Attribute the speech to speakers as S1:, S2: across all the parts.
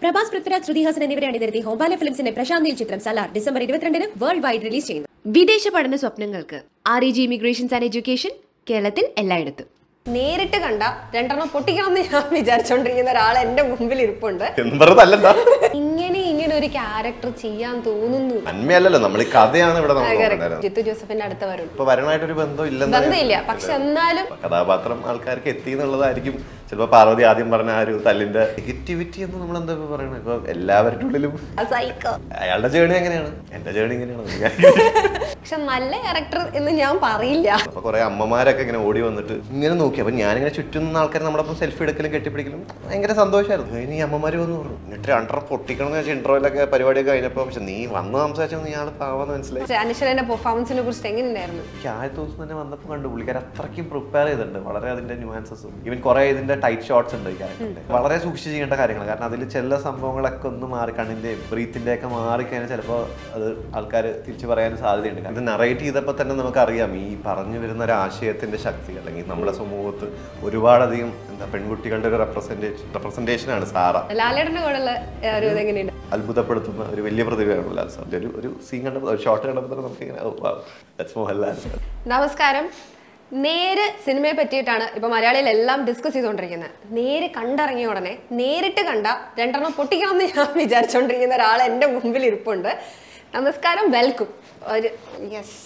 S1: പ്രഭാസ് പൃഥ്വിരാജ് ശ്രുതിഹാസൻ എന്നിവരെ അണിനിരത്തി ഹോംബാല ഫിലിംസിന്റെ പ്രശാന്ത് നീൽ ചിത്രം സലാർ ഡിസംബർ ഇരുപത്തിരണ്ടിന് വേൾഡ് വൈഡ് റിലീസ് ചെയ്യുന്നു
S2: വിദേശ പഠന സ്വപ്നങ്ങൾക്ക് R E G immigrations and education കേരളത്തിൽ എല്ലായിടത്തും
S3: നേരിട്ട് കണ്ട രണ്ടെണ്ണം പൊട്ടിക്കണമെന്ന് ഞാൻ വിചാരിച്ചോണ്ടിരിക്കുന്ന ഒരാൾ എന്റെ മുമ്പിൽ ഇരിപ്പുണ്ട്
S4: എന്തല്ല
S3: ഇങ്ങനെ ഇങ്ങനെ ഒരു ക്യാരക്ടർ ചെയ്യാൻ തോന്നുന്നു
S4: നന്മയല്ലല്ലോ നമ്മൾ ഈ കഥയാണ് ഇവിടെ നമ്മൾ
S3: Correct.
S4: നോക്കുന്നത്
S3: ജിത്തു ജോസഫിന്റെ അടുത്ത വരും
S4: ഇപ്പൊ വരണമായിട്ടൊരു ബന്ധം ഇല്ലെന്ന്
S3: ബന്ധമില്ല പക്ഷെ എന്നാലും
S4: കഥാപാത്രം ആൾക്കാർക്ക് എത്തി എന്നുള്ളതായിരിക്കും ചിലപ്പോ പാർവതി ആദ്യം പറഞ്ഞ ആ ഒരു തല്ലിന്റെ നെഗറ്റിവിറ്റി എന്ന് നമ്മൾ എന്താ ഇപ്പൊ പറയണത് ഇപ്പൊ എല്ലാവരുടെ ഉള്ളിലും
S3: സൈക്കോ
S4: അയാളുടെ ജേണി എങ്ങനെയാണ് എന്റെ ജേണി ഇങ്ങനെയാണ്
S3: പക്ഷെ നല്ല ക്യാരക്ടർ എന്ന് ഞാൻ പറയില്ല
S4: അപ്പൊ കുറെ അമ്മമാരൊക്കെ ഇങ്ങനെ ഓടി വന്നിട്ട് ഇങ്ങനെ നോക്കി അപ്പൊ ഞാനിങ്ങനെ ചുറ്റും നിന്ന ആൾക്കാർ നമ്മളൊപ്പം സെൽഫി എടുക്കലും കെട്ടിപ്പിടിക്കലും ഭയങ്കര സന്തോഷമായിരുന്നു ഇനി അമ്മമാര് വന്നു പറഞ്ഞു എന്നിട്ട് രണ്ടര പൊട്ടിക്കണം എന്ന് വെച്ചാൽ ഇന്റർവെല്ലൊക്കെ പരിപാടിയൊക്കെ കഴിഞ്ഞപ്പോ പക്ഷെ നീ വന്ന് സംസാരിച്ചപ്പോൾ നീ ആള് പാവാന്ന് മനസ്സിലായി
S3: പക്ഷെ അനശ്വരന്റെ പെർഫോമൻസിനെ കുറിച്ച് എങ്ങനെയുണ്ടായിരുന്നു
S4: എനിക്ക് ആദ്യത്തെ ദിവസം തന്നെ വന്നപ്പോൾ കണ്ടു പുള്ളിക്കാരൻ അത്രയ്ക്കും പ്രിപ്പയർ ചെയ്തിട്ടുണ്ട് വളരെ അതിന്റെ ന്യൂആൻസസും ഈവൻ കുറെ ഇതിന്റെ ടൈറ്റ് ഷോട്ട്സ് ഉണ്ട് ഈ ക്യാരക്ടറിന്റെ വളരെ സൂക്ഷിച്ച് ചെയ്യേണ്ട കാര്യങ്ങൾ കാരണം അതിൽ ചില സംഭവങ്ങളൊക്കെ ഒന്ന് മാറി കണ്ണിന്റെയും ബ്രീത്തിന്റെ ഒക്കെ മാറിക്കഴിഞ്ഞാൽ ചിലപ്പോൾ അത് ആൾക്കാർ തിരിച്ചു പറയാൻ സാധ്യതയുണ്ട് ഇത് നറേറ്റ് ചെയ്തപ്പോൾ തന്നെ നമുക്കറിയാം ഈ പറഞ്ഞു വരുന്ന ഒരു ആശയത്തിന്റെ ശക്തി അല്ലെങ്കിൽ നമ്മുടെ സമൂഹത്ത് ഒരുപാടധികം എന്താ പെൺകുട്ടികളുടെ ഒരു റെപ്രസെന്റേഷൻ റെപ്രസെന്റേഷൻ ആണ് സാറ
S3: ലാലേട്ടന്റെ കൂടെയുള്ള ഏ, ഒരു ഇത് എങ്ങനെയുണ്ട്
S4: അത്ഭുതപ്പെടുത്തുന്ന ഒരു വലിയ പ്രതിഭയാണ് ലാൽ സാറിന്റെ ഒരു ഒരു സീൻ കണ്ടപ്പോൾ ഒരു ഷോട്ട് കണ്ടപ്പോൾ തന്നെ നമുക്ക് ഇങ്ങനെ ഓ, wow, that's മോഹൻലാൽ
S3: നമസ്കാരം നേര് സിനിമയെ പറ്റിയിട്ടാണ് ഇപ്പൊ മലയാളികൾ എല്ലാം ഡിസ്കസ് ചെയ്തുകൊണ്ടിരിക്കുന്നത് നേര് കണ്ടിറങ്ങിയ ഉടനെ നേരിട്ട് കണ്ട രണ്ടെണ്ണം പൊട്ടിക്കണമെന്ന് ഞാൻ വിചാരിച്ചുകൊണ്ടിരിക്കുന്ന ഒരാൾ എൻ്റെ മുമ്പിൽ ഇരിപ്പുണ്ട് നമസ്കാരം വെൽക്കം ഒരു യെസ്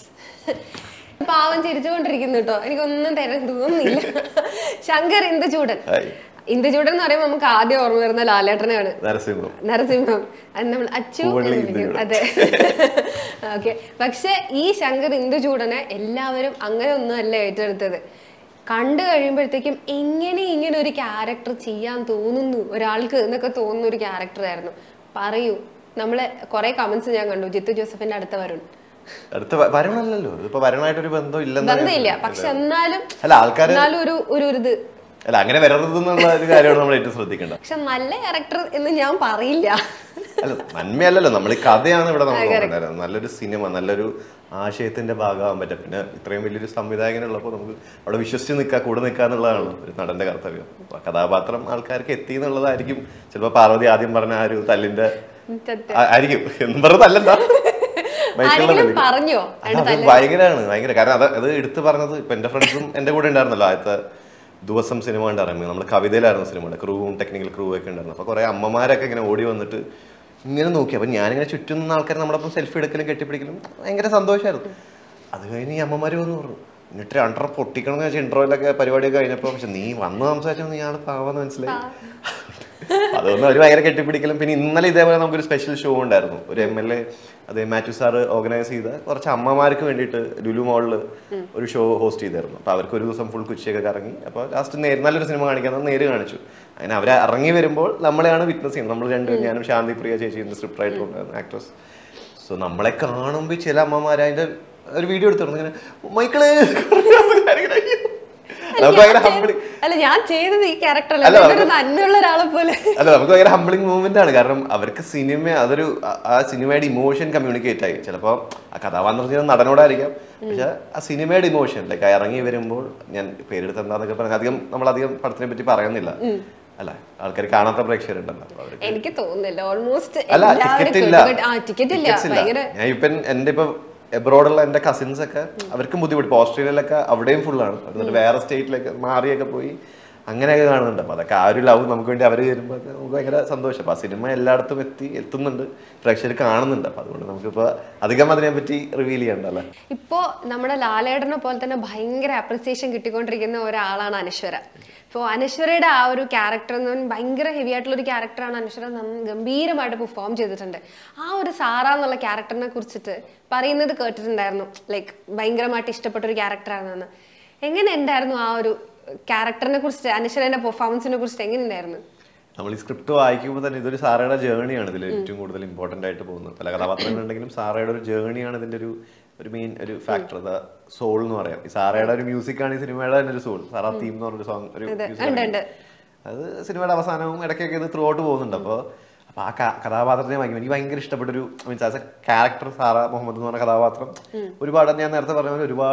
S3: പാവം ചിരിച്ചുകൊണ്ടിരിക്കുന്നു കേട്ടോ എനിക്കൊന്നും തരാൻ തോന്നുന്നില്ല ശങ്കർ ഇന്ദുചൂടൻ
S4: Hi.
S3: ഇന്ദുചൂടൻ എന്ന് പറയുമ്പോൾ നമുക്ക് ആദ്യം ഓർമ്മ വരുന്ന ലാലേട്ടനെയാണ്
S4: നരസിംഹം
S3: നരസിംഹം അത് നമ്മൾ അച്ചു
S4: പൂവള്ളി
S3: എന്ന് വിളിക്കും.
S4: ഇന്ദുചൂടൻ.
S3: അതെ ഓക്കെ പക്ഷെ ഈ ശങ്കർ ഇന്ദുചൂടനെ എല്ലാവരും അങ്ങനെ ഒന്നും അല്ല ഏറ്റെടുത്തത് കണ്ടു കഴിയുമ്പോഴത്തേക്കും എങ്ങനെ ഇങ്ങനെ ഒരു ക്യാരക്ടർ ചെയ്യാൻ തോന്നുന്നു ഒരാൾക്ക് എന്നൊക്കെ തോന്നുന്ന ഒരു ക്യാരക്ടർ ആയിരുന്നു പറയൂ നമ്മളെ കുറെ കമന്റ്സ് ഞാൻ കണ്ടു ജിത്തു ജോസഫിന്റെ അടുത്ത വരുൺ
S4: അടുത്ത വ- വരണമല്ലല്ലോ ഇതിപ്പോ വരണമായിട്ടൊരു ബന്ധം ഇല്ലെന്ന്
S3: ബന്ധമില്ല പക്ഷെ എന്നാലും
S4: അല്ല ആൾക്കാര്
S3: എന്നാലും ഒരു ഒരു ഒരു ഇത്
S4: അല്ല അങ്ങനെ വരരുത് എന്നുള്ള ഒരു കാര്യമാണ് നമ്മൾ ഏറ്റവും ശ്രദ്ധിക്കേണ്ടത്
S3: പക്ഷെ നല്ല ക്യാരക്ടർ എന്ന് ഞാൻ പറയില്ല
S4: അല്ല നന്മയല്ലല്ലോ നമ്മൾ ഈ കഥയാണ് ഇവിടെ നമ്മൾ നോക്കുന്നത് നല്ലൊരു സിനിമ നല്ലൊരു ആശയത്തിന്റെ ഭാഗമാകാൻ പറ്റും പിന്നെ ഇത്രയും വലിയൊരു സംവിധായകനുള്ളപ്പോൾ നമുക്ക് അവിടെ വിശ്വസിച്ച് നിൽക്കുക കൂടെ നിൽക്കുക എന്നുള്ളതാണ് ഒരു നടന്റെ കർത്തവ്യം അപ്പൊ ആ കഥാപാത്രം ആൾക്കാർക്ക് എത്തി എന്നുള്ളതായിരിക്കും ചിലപ്പോൾ പാർവതി ആദ്യം പറഞ്ഞ ആ ഒരു തല്ലിന്റെ
S3: തെറ്റ്.
S4: ആ- ആയിരിക്കും എന്ന് പറഞ്ഞതല്ല
S3: ആരെങ്കിലും പറഞ്ഞോ രണ്ട്
S4: അത് ഭയങ്കരമാണ് ഭയങ്കര കാരണം അത് അത് എടുത്തു പറഞ്ഞത് ഇപ്പൊ എന്റെ ഫ്രണ്ട്സും എന്റെ കൂടെ ഉണ്ടായിരുന്നല്ലോ ആദ്യത്തെ ദിവസം സിനിമ കണ്ടിറങ്ങി നമ്മൾ കവിതയിലായിരുന്നു സിനിമയുടെ ക്രൂവും ടെക്നിക്കൽ ക്രൂ ഒക്കെ ഉണ്ടായിരുന്നു അപ്പൊ കുറെ അമ്മമാരൊക്കെ ഇങ്ങനെ ഓടി വന്നിട്ട് ഇങ്ങനെ നോക്കി അപ്പൊ ഞാനിങ്ങനെ ചുറ്റും നിന്ന ആൾക്കാർ നമ്മളൊപ്പം സെൽഫി എടുക്കലും കെട്ടിപ്പിടിക്കലും ഭയങ്കര സന്തോഷമായിരുന്നു അത് കഴിഞ്ഞ് ഈ അമ്മമാര് വന്ന് പറഞ്ഞു എന്നിട്ട് രണ്ടര പൊട്ടിക്കണം എന്ന് വെച്ചാൽ ഇന്റർവെല്ലൊക്കെ പരിപാടിയൊക്കെ കഴിഞ്ഞപ്പോൾ പക്ഷെ നീ വന്ന് സംസാരിച്ചപ്പോൾ നീ ആള് പാവാന്ന് മനസ്സിലായി അതൊന്നും അവർ ഭയങ്കര കെട്ടിപ്പിടിക്കലും പിന്നെ ഇന്നലെ ഇതേപോലെ നമുക്കൊരു സ്പെഷ്യൽ ഷോ ഉണ്ടായിരുന്നു ഒരു എം എൽ എ അതെ മാത്യു സാറ് ഓർഗനൈസ് ചെയ്ത കുറച്ച് അമ്മമാർക്ക് വേണ്ടിയിട്ട് ലുലു മോളിൽ ഒരു ഷോ ഹോസ്റ്റ് ചെയ്തായിരുന്നു അപ്പോൾ അവർക്ക് ഒരു ദിവസം ഫുൾ കുച്ചിയൊക്കെ കറങ്ങി അപ്പോൾ ലാസ്റ്റ് നേര് നല്ലൊരു സിനിമ കാണിക്കാൻ നേര് കാണിച്ചു അങ്ങനെ അവർ ഇറങ്ങി വരുമ്പോൾ നമ്മളെയാണ് വിറ്റ്നസ് ചെയ്യുന്നത് നമ്മൾ രണ്ട് ഞാനും ശാന്തി പ്രിയ ചേച്ചി സ്ക്രിപ്റ്റ് റൈറ്റർ ഉണ്ടായിരുന്നു ആക്ട്രസ് സോ നമ്മളെ കാണുമ്പോൾ ചില അമ്മമാർ അതിന്റെ ഒരു വീഡിയോ എടുത്തിരുന്നു ഇങ്ങനെ മൈക്കിള് നമുക്ക് ഭയങ്കര ഹംബിളി
S3: അല്ല ഞാൻ ചെയ്തത് ഈ ക്യാരക്ടർ
S4: അല്ല,
S3: അല്ല
S4: നമുക്ക്
S3: നന്മയുള്ള ഒരാളെ പോലെ
S4: അല്ല നമുക്ക് ഭയങ്കര ഹംബിളിംഗ് മൂവ്മെന്റ് ആണ് കാരണം അവർക്ക് സിനിമ അതൊരു ആ- ആ സിനിമയുടെ ഇമോഷൻ കമ്മ്യൂണിക്കേറ്റ് ആയി ചിലപ്പോൾ ആ കഥാപാത്രം നടനോടായിരിക്കാം പക്ഷെ ആ സിനിമയുടെ ഇമോഷൻ ലൈക്ക് ആ ഇറങ്ങി വരുമ്പോൾ ഞാൻ പേരെടുത്ത് എന്താന്നൊക്കെ പറഞ്ഞാൽ അധികം നമ്മൾ അധികം പടത്തിനെ പറ്റി പറയുന്നില്ല അല്ല ആൾക്കാർ കാണാത്ത പ്രേക്ഷകരുണ്ടല്ലോ അപ്പൊ അവർക്ക്
S3: എനിക്ക് തോന്നുന്നില്ല ഓൾമോസ്റ്റ്
S4: അല്ല ടിക്കറ്റ് ഇല്ല
S3: ആ ടിക്കറ്റ് ഇല്ല
S4: Tickets ഇല്ല.
S3: ഭയങ്കര
S4: ഞാൻ ഇപ്പം എന്റെ ഇപ്പൊ എബ്രോഡുള്ള എന്റെ കസിൻസ് ഒക്കെ അവർക്കും ബുദ്ധിമുട്ട് ഇപ്പൊ ഓസ്ട്രേലിയയിലൊക്കെ അവിടെയും ഫുള്ളാണ് എന്നിട്ട് വേറെ സ്റ്റേറ്റിലേക്ക് മാറിയൊക്കെ പോയി അങ്ങനെയൊക്കെ കാണുന്നുണ്ട് അപ്പൊ അതൊക്കെ ആ ഒരു ലവ് നമുക്ക് വേണ്ടി അവർ വരുമ്പോൾ നമുക്ക് ഭയങ്കര സന്തോഷം അപ്പൊ ആ സിനിമ എല്ലായിടത്തും എത്തി എത്തുന്നുണ്ട് പ്രേക്ഷകർ കാണുന്നുണ്ട് അപ്പൊ അതുകൊണ്ട് നമുക്കിപ്പോ അധികം അതിനെ പറ്റി റിവീൽ ചെയ്യണ്ടല്ലേ
S3: ഇപ്പോ നമ്മുടെ ലാലേട്ടനെ പോലെ തന്നെ ഭയങ്കര അപ്രിസിയേഷൻ കിട്ടിക്കൊണ്ടിരിക്കുന്ന ഒരാളാണ് അനശ്വര ഇപ്പോൾ അനശ്വരയുടെ ആ ഒരു ക്യാരക്ടർ എന്ന് പറഞ്ഞാൽ ഭയങ്കര ഹെവി ആയിട്ടുള്ള ഒരു ക്യാരക്ടറാണ് അനശ്വര നന്ന- ഗംഭീരമായിട്ട് പെർഫോം ചെയ്തിട്ടുണ്ട് ആ ഒരു സാറ എന്നുള്ള ക്യാരക്ടറിനെ കുറിച്ചിട്ട് പറയുന്നത് കേട്ടിട്ടുണ്ടായിരുന്നു ലൈക്ക് ഭയങ്കരമായിട്ട് ഇഷ്ടപ്പെട്ട ഒരു ക്യാരക്ടറാണെന്ന് എങ്ങനെ ഉണ്ടായിരുന്നു ആ ഒരു ക്യാരക്ടറിനെ കുറിച്ചിട്ട് അനശ്വരന്റെ പെർഫോമൻസിനെ കുറിച്ചിട്ട് എങ്ങനെ ഉണ്ടായിരുന്നു
S4: നമ്മൾ ഈ സ്ക്രിപ്റ്റ് വായിക്കുമ്പോൾ തന്നെ ഇതൊരു സാറയുടെ ജേണിയാണ് ഇതിൽ ഏറ്റവും കൂടുതൽ ഇമ്പോർട്ടന്റ് ആയിട്ട് പോകുന്നത് പല കഥാപാത്രങ്ങളുണ്ടെങ്കിലും സാറയുടെ ഒരു ജേണിയാണ് ഇതിന്റെ ഒരു ഒരു മെയിൻ ഒരു ഫാക്ടർ സോൾ എന്ന് പറയാം ഈ സാറയുടെ ഒരു മ്യൂസിക് ആണ് ഈ സിനിമയുടെ തന്നെ ഒരു സോൾ സാറാ തീം എന്ന് പറഞ്ഞൊരു സോങ് ഒരു music
S3: ഉണ്ട്,
S4: ആണ്.
S3: ഉണ്ട്.
S4: അത് സിനിമയുടെ അവസാനവും ഇടയ്ക്കൊക്കെ ഇത് ത്രൂ ഔട്ട് പോകുന്നുണ്ട് അപ്പോൾ അപ്പൊ ആ ക- കഥാപാത്രത്തെ ഭയങ്കര എനിക്ക് ഭയങ്കര ഇഷ്ടപ്പെട്ട ഒരു means as a character Sara Muhammad എന്ന് പറഞ്ഞ കഥാപാത്രം ഒരുപാട് ഞാൻ നേരത്തെ പറഞ്ഞ പോലെ ഒരുപാട്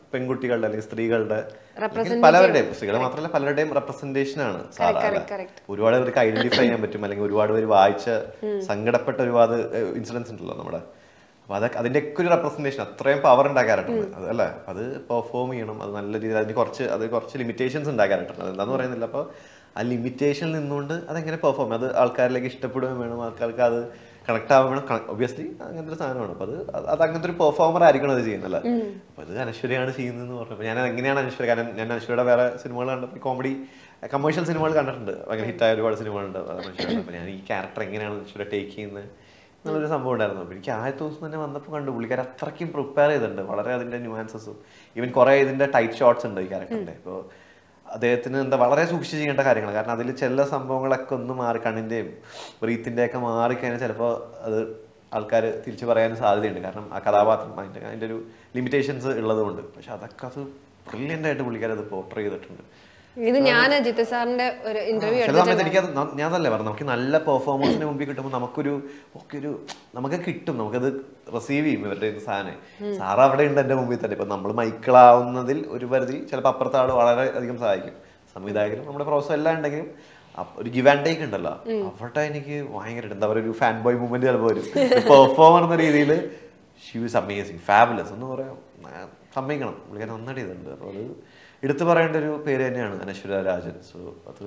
S4: പെൺകുട്ടികളുടെ അല്ലെങ്കിൽ സ്ത്രീകളുടെ
S3: Representative.
S4: അല്ലെങ്കിൽ പലവരുടെയും സ്ത്രീകളെ മാത്രമല്ല പലരുടെയും റെപ്രസെന്റേഷൻ ആണ് സാറ
S3: correct,
S4: അല്ലേ?
S3: correct.
S4: ഒരുപാട് പേർക്ക് ഐഡന്റിഫൈ ചെയ്യാൻ പറ്റും അല്ലെങ്കിൽ ഒരുപാട് പേര് വായിച്ച സങ്കടപ്പെട്ട ഒരുപാട് ഇൻസിഡൻസ് ഉണ്ടല്ലോ നമ്മുടെ അപ്പൊ അതൊക്കെ അതിന്റെ ഒക്കെ ഒരു റെപ്രസെന്റേഷൻ അത്രയും പവർ ഉണ്ടാക്കാറുണ്ട് അത് അല്ലേ അപ്പൊ അത് പെർഫോം ചെയ്യണം അത് നല്ല രീതിയിൽ അതിന് കുറച്ച് അത് കുറച്ച് ലിമിറ്റേഷൻസ് ഉണ്ടാക്കാറുണ്ട് അത് എന്താന്ന് പറയുന്നില്ല അപ്പൊ ആ ലിമിറ്റേഷനിൽ നിന്നുകൊണ്ട് അതെങ്ങനെ പെർഫോം അത് ആൾക്കാരിലേക്ക് ഇഷ്ടപ്പെടുകയും വേണം ആൾക്കാർക്ക് അത് കണക്ട് ആവാൻ വേണം ഒബ്വിയസ്ലി അങ്ങനത്തെ ഒരു സാധനമാണ് അപ്പൊ അത് അത് അത് അങ്ങനത്തെ ഒരു പെർഫോമർ ആയിരിക്കണം അത് ചെയ്യുന്നല്ലേ അപ്പൊ അത് അനശ്വരയാണ് ചെയ്യുന്നതെന്ന് പറഞ്ഞപ്പോൾ ഞാൻ എങ്ങനെയാണ് അനശ്വര കാരണം ഞാൻ അനശ്വരയുടെ വേറെ സിനിമകൾ കണ്ടപ്പോൾ കോമഡി കമേഴ്ഷ്യൽ സിനിമകൾ കണ്ടിട്ടുണ്ട് ഭയങ്കര ഹിറ്റായ ഒരുപാട് സിനിമകളുണ്ട് അനശ്വരയുടെ അപ്പൊ ഞാൻ ഈ ക്യാരക്ടർ എങ്ങനെയാണ് അനശ്വര ടേക്ക് ചെയ്യുന്നത് എന്നുള്ളൊരു സംഭവം ഉണ്ടായിരുന്നു അപ്പോൾ എനിക്ക് ആദ്യത്തെ ദിവസം തന്നെ വന്നപ്പോൾ കണ്ടു പുള്ളിക്കാർ അത്രയ്ക്കും പ്രിപ്പയർ ചെയ്തിട്ടുണ്ട് വളരെ അതിന്റെ ന്യൂആൻസസും ഈവൻ കുറേ ഇതിന്റെ ടൈറ്റ് ഷോട്ട്സ് ഉണ്ട് ഈ ക്യാരക്ടറിന്റെ ഇപ്പോൾ അദ്ദേഹത്തിന് എന്താ വളരെ സൂക്ഷിച്ച് ചെയ്യേണ്ട കാര്യങ്ങൾ കാരണം അതിൽ ചില സംഭവങ്ങളൊക്കെ ഒന്ന് മാറി കണ്ണിന്റെയും ബ്രീത്തിന്റെ ഒക്കെ മാറിക്കഴിഞ്ഞാൽ ചിലപ്പോൾ അത് ആൾക്കാർ തിരിച്ചു പറയാൻ സാധ്യതയുണ്ട് കാരണം ആ കഥാപാത്രം അതിന്റെ അതിന്റെ ഒരു ലിമിറ്റേഷൻസ് ഉള്ളതുകൊണ്ട് പക്ഷെ അതൊക്കെ അത് ബ്രില്യൻ്റ് ആയിട്ട് പുള്ളിക്കാർ അത് പോർട്രേ ചെയ്തിട്ടുണ്ട്
S3: ഇത് ഞാൻ ജിത്തു സാറിന്റെ ഒരു ഇന്റർവ്യൂ
S4: ചില സമയത്ത് എനിക്ക് ഞാൻ അതല്ലേ പറഞ്ഞു നമുക്ക് നല്ല പെർഫോമൻസിന് മുമ്പിൽ കിട്ടുമ്പോൾ നമുക്കൊരു ഒക്കെ ഒരു നമുക്ക് കിട്ടും നമുക്കത് റിസീവ് ചെയ്യും ഇവരുടെ കയ്യിൽ നിന്ന് സാധനം സാറ് അവിടെ ഉണ്ട് എന്റെ മുമ്പിൽ തന്നെ ഇപ്പൊ നമ്മൾ മൈക്കിളാവുന്നതിൽ ഒരു പരിധി ചിലപ്പോൾ അപ്പുറത്തെ ആള് വളരെ അധികം സഹായിക്കും സംവിധായകരും നമ്മുടെ പ്രോസസ് എല്ലാം ഉണ്ടെങ്കിലും അപ്പ- ഒരു ഗിവ് ആൻഡ് ടേക്ക് ഉണ്ടല്ലോ അവിടെ എനിക്ക് ഭയങ്കര എന്താ പറയുക ഒരു ഫാൻ ബോയ് മൂവ്മെന്റ് ചിലപ്പോൾ വരും പെർഫോമർ എന്ന രീതിയിൽ ഷീ വാസ് അമേസിങ് ഫാബുലസ് എന്ന് പറയാം ആ, സമ്മതിക്കണം പുള്ളിക്കാരൻ നന്നായിട്ട് ചെയ്തിട്ടുണ്ട് അപ്പോൾ അത് എടുത്തു പറയേണ്ട ഒരു പേര് തന്നെയാണ് അനശ്വര രാജൻ സോ അത്